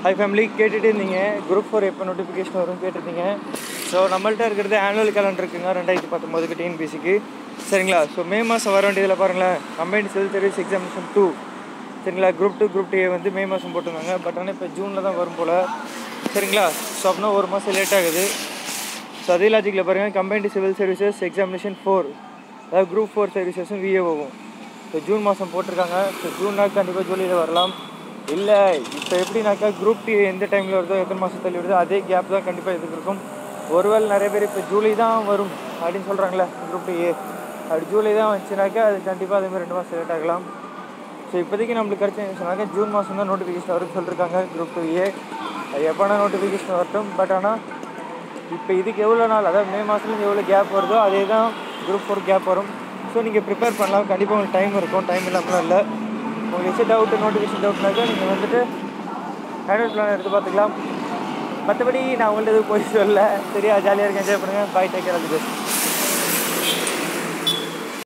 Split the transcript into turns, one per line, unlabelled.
high family கேட்டுகிட்டே இருந்தீங்க group four எப்போ நோட்டிஃபிகேஷன் வரும் கேட்டிருந்தீங்க ஸோ நம்மள்ட்ட இருக்கிறது ஆனுவல் கேலண்டர் இருக்குங்க ரெண்டாயிரத்தி பத்தொம்போதுக்கு டிஎன்பிசிக்கு சரிங்களா ஸோ மே மாதம் வர வேண்டியதில் பாருங்களேன் combined civil service examination two சரிங்களா குரூப் டூ குரூப் டூ வந்து மே மாதம் போட்டிருந்தாங்க பட் ஆனால் இப்போ ஜூனில் தான் வரும் போல் சரிங்களா ஸோ அப்படின்னா ஒரு மாதம் லேட் ஆகுது ஸோ அதே லாஜிக்கில் பாருங்கள் combined civil services examination four அதாவது குரூப் ஃபோர் சர்வீசஸும் விஏஓவும் ஸோ ஜூன் மாதம் போட்டிருக்காங்க ஸோ ஜூன்னா கண்டிப்பாக ஜூலையில் வரலாம் இல்லை இப்போ எப்படின்னாக்கா குரூப் டி எந்த டைமில் வருதோ எத்தனை மாதம் தள்ளி வருதோ அதே கேப் தான் கண்டிப்பாக இதுக்கு இருக்கும் ஒருவேளை நிறைய பேர் இப்போ ஜூலை தான் வரும் அப்படின்னு சொல்கிறாங்களே குரூப் டி ஏ அப்படி ஜூலை தான் வந்துச்சுனாக்கா அது கண்டிப்பாக அதேமாதிரி ரெண்டு மாதம் லேட் ஆகலாம் ஸோ இப்போதைக்கு நம்மளுக்கு கிடைச்ச சொன்னாங்க ஜூன் மாதம் தான் நோட்டிஃபிகேஷன் வரும்னு சொல்லியிருக்காங்க குரூப் டூ ஏ அது எப்போனா நோட்டிஃபிகேஷன் வரட்டும் பட் ஆனால் இப்போ இதுக்கு எவ்வளோ நாள் அதாவது மே மாதத்துலேருந்து எவ்வளோ கேப் வருதோ அதே தான் குரூப் ஃபோர் கேப் வரும் ஸோ நீங்கள் ப்ரிப்பேர் பண்ணலாம் கண்டிப்பாக உங்களுக்கு டைம் இருக்கும் டைம் இல்லாமலாம் இல்லை உங்களுக்கு எச்சு டவுட்டு நோட்டிஃபிகேஷன் டவுட்னாக்கா நீங்கள் வந்துட்டு ஆனுவல் பிளான் எடுத்து பார்த்துக்கலாம் மற்றபடி நான் உங்கள்ட்ட எதுவும் போய் சொல்லல சரியா ஜாலியாக இருக்கேன் என்ஜாய் பண்ணுங்கள் பாய் டேக் கேர் அது பெஸ்ட்